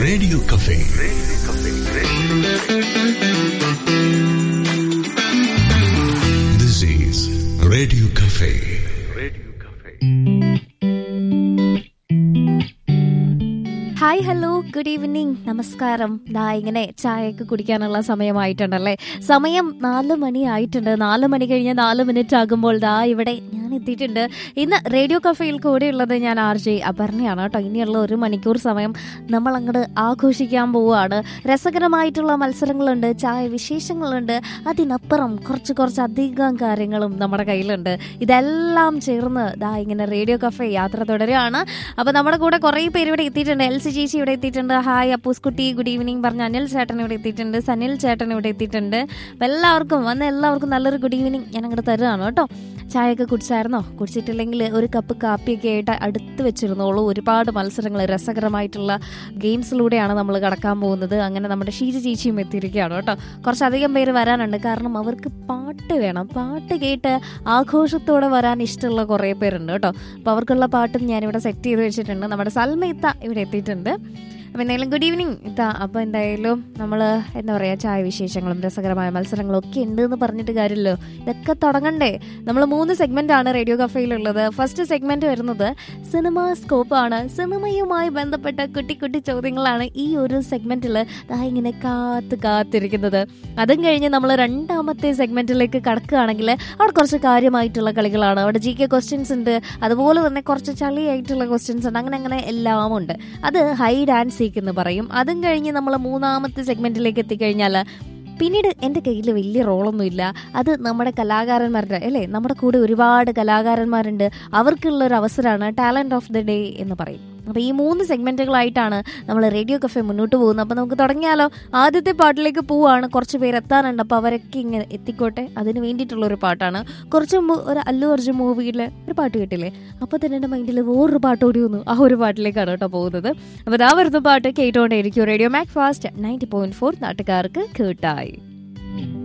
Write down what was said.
radio cafe this is radio cafe hi hello good evening നമസ്കാരം ദാ ഇങ്ങനെ ചായയൊക്കെ കുടിക്കാനുള്ള സമയമായിട്ടുണ്ടല്ലേ സമയം നാല് മണി ആയിട്ടുണ്ട് നാല് മണി കഴിഞ്ഞ് നാല് മിനിറ്റ് ആകുമ്പോൾ ദാ ഇവിടെ ഞാൻ എത്തിയിട്ടുണ്ട് ഇന്ന് റേഡിയോ കഫേയിൽ കൂടെയുള്ളത് ഞാൻ ആർ ജെ അപർണയാണ് കേട്ടോ ഇനിയുള്ള ഒരു മണിക്കൂർ സമയം നമ്മൾ അങ്ങോട്ട് ആഘോഷിക്കാൻ പോവുകയാണ് രസകരമായിട്ടുള്ള മത്സരങ്ങളുണ്ട് ചായ വിശേഷങ്ങളുണ്ട് അതിനപ്പുറം കുറച്ച് കുറച്ച് അധികം കാര്യങ്ങളും നമ്മുടെ കയ്യിലുണ്ട് ഇതെല്ലാം ചേർന്ന് ദാ ഇങ്ങനെ റേഡിയോ കഫേ യാത്ര തുടരുകയാണ് അപ്പൊ നമ്മുടെ കൂടെ കുറെ പേര് ഇവിടെ എത്തിയിട്ടുണ്ട് എൽ സി ചേച്ചി ഇവിടെ എത്തിയിട്ടുണ്ട് ഹായ് അപ്പൂസ്കുട്ടി ഗുഡ് ഈവനിങ് പറഞ്ഞ അനിൽ ചേട്ടൻ ഇവിടെ എത്തിയിട്ടുണ്ട് സനിൽ ചേട്ടൻ ഇവിടെ എത്തിയിട്ടുണ്ട് അപ്പൊ എല്ലാവർക്കും വന്ന എല്ലാവർക്കും നല്ലൊരു ഗുഡ് ഈവനിങ് ഞാൻ അങ്ങോട്ട് തരുകയാണ് കേട്ടോ ചായയൊക്കെ കുടിച്ചായിരുന്നോ കുടിച്ചിട്ടില്ലെങ്കിൽ ഒരു കപ്പ് കാപ്പിയൊക്കെ ആയിട്ട് അടുത്ത് വെച്ചിരുന്നോളൂ ഒരുപാട് മത്സരങ്ങൾ രസകരമായിട്ടുള്ള ഗെയിംസിലൂടെയാണ് നമ്മൾ കടക്കാൻ പോകുന്നത് അങ്ങനെ നമ്മുടെ ഷീജ ചേച്ചിയും എത്തിയിരിക്കുകയാണ് കേട്ടോ കുറച്ചധികം പേര് വരാനുണ്ട് കാരണം അവർക്ക് പാട്ട് വേണം പാട്ട് കേട്ട് ആഘോഷത്തോടെ വരാൻ ഇഷ്ടമുള്ള കുറേ പേരുണ്ട് കേട്ടോ അപ്പോൾ അവർക്കുള്ള പാട്ടും ഞാനിവിടെ സെറ്റ് ചെയ്ത് വെച്ചിട്ടുണ്ട് നമ്മുടെ സൽമയിത്ത ഇവിടെ എത്തിയിട്ടുണ്ട് അപ്പോൾ എന്തായാലും ഗുഡ് ഈവനിങ് ഇതാ അപ്പോൾ എന്തായാലും നമ്മൾ എന്താ പറയുക ചായ വിശേഷങ്ങളും രസകരമായ മത്സരങ്ങളും ഒക്കെ ഉണ്ട് എന്ന് പറഞ്ഞിട്ട് കാര്യമല്ലോ ഇതൊക്കെ തുടങ്ങണ്ടേ നമ്മൾ മൂന്ന് സെഗ്മെന്റ് ആണ് റേഡിയോ കഫയിലുള്ളത് ഫസ്റ്റ് സെഗ്മെന്റ് വരുന്നത് സിനിമ സ്കോപ്പ് ആണ് സിനിമയുമായി ബന്ധപ്പെട്ട കുട്ടി കുട്ടി ചോദ്യങ്ങളാണ് ഈ ഒരു സെഗ്മെന്റിൽ ഇങ്ങനെ കാത്ത് കാത്തിരിക്കുന്നത് അതും കഴിഞ്ഞ് നമ്മൾ രണ്ടാമത്തെ സെഗ്മെന്റിലേക്ക് കടക്കുകയാണെങ്കിൽ അവിടെ കുറച്ച് കാര്യമായിട്ടുള്ള കളികളാണ് അവിടെ ജി കെ ക്വസ്റ്റ്യൻസ് ഉണ്ട് അതുപോലെ തന്നെ കുറച്ച് ചളിയായിട്ടുള്ള ക്വസ്റ്റ്യൻസ് ഉണ്ട് അങ്ങനെ അങ്ങനെ എല്ലാം ഉണ്ട് അത് ഹൈഡ് ആൻഡ് സീക്ക് എന്ന് പറയും അതും കഴിഞ്ഞ് നമ്മൾ മൂന്നാമത്തെ സെഗ്മെന്റിലേക്ക് എത്തിക്കഴിഞ്ഞാൽ പിന്നീട് എൻ്റെ കയ്യിൽ വലിയ റോളൊന്നും ഇല്ല അത് നമ്മുടെ കലാകാരന്മാരുടെ അല്ലേ നമ്മുടെ കൂടെ ഒരുപാട് കലാകാരന്മാരുണ്ട് അവർക്കുള്ള ഒരു അവസരമാണ് ടാലൻറ്റ് ഓഫ് ദ ഡേ എന്ന് പറയും അപ്പോൾ ഈ മൂന്ന് സെഗ്മെന്റുകളായിട്ടാണ് നമ്മൾ റേഡിയോ കഫേ മുന്നോട്ട് പോകുന്നത് അപ്പോൾ നമുക്ക് തുടങ്ങിയാലോ ആദ്യത്തെ പാട്ടിലേക്ക് പോവാണ് കുറച്ച് പേര് എത്താനുണ്ട് അപ്പോൾ അവരൊക്കെ ഇങ്ങനെ എത്തിക്കോട്ടെ അതിന് വേണ്ടിയിട്ടുള്ള ഒരു പാട്ടാണ് കുറച്ച് മുമ്പ് ഒരു അല്ലു അർജുൻ മൂവിയിലെ ഒരു പാട്ട് കേട്ടില്ലേ അപ്പോൾ തന്നെ എൻ്റെ മൈൻഡിൽ വേറൊരു പാട്ട് ഓടി വന്നു ആ ഒരു പാട്ടിലേക്കാണ് കേട്ടോ പോകുന്നത് അപ്പോൾ ആ വരുന്ന പാട്ട് കേട്ടോണ്ടേയിരിക്കും radio Macfast ninety point four നാട്ടുകാർക്ക് കേട്ടായി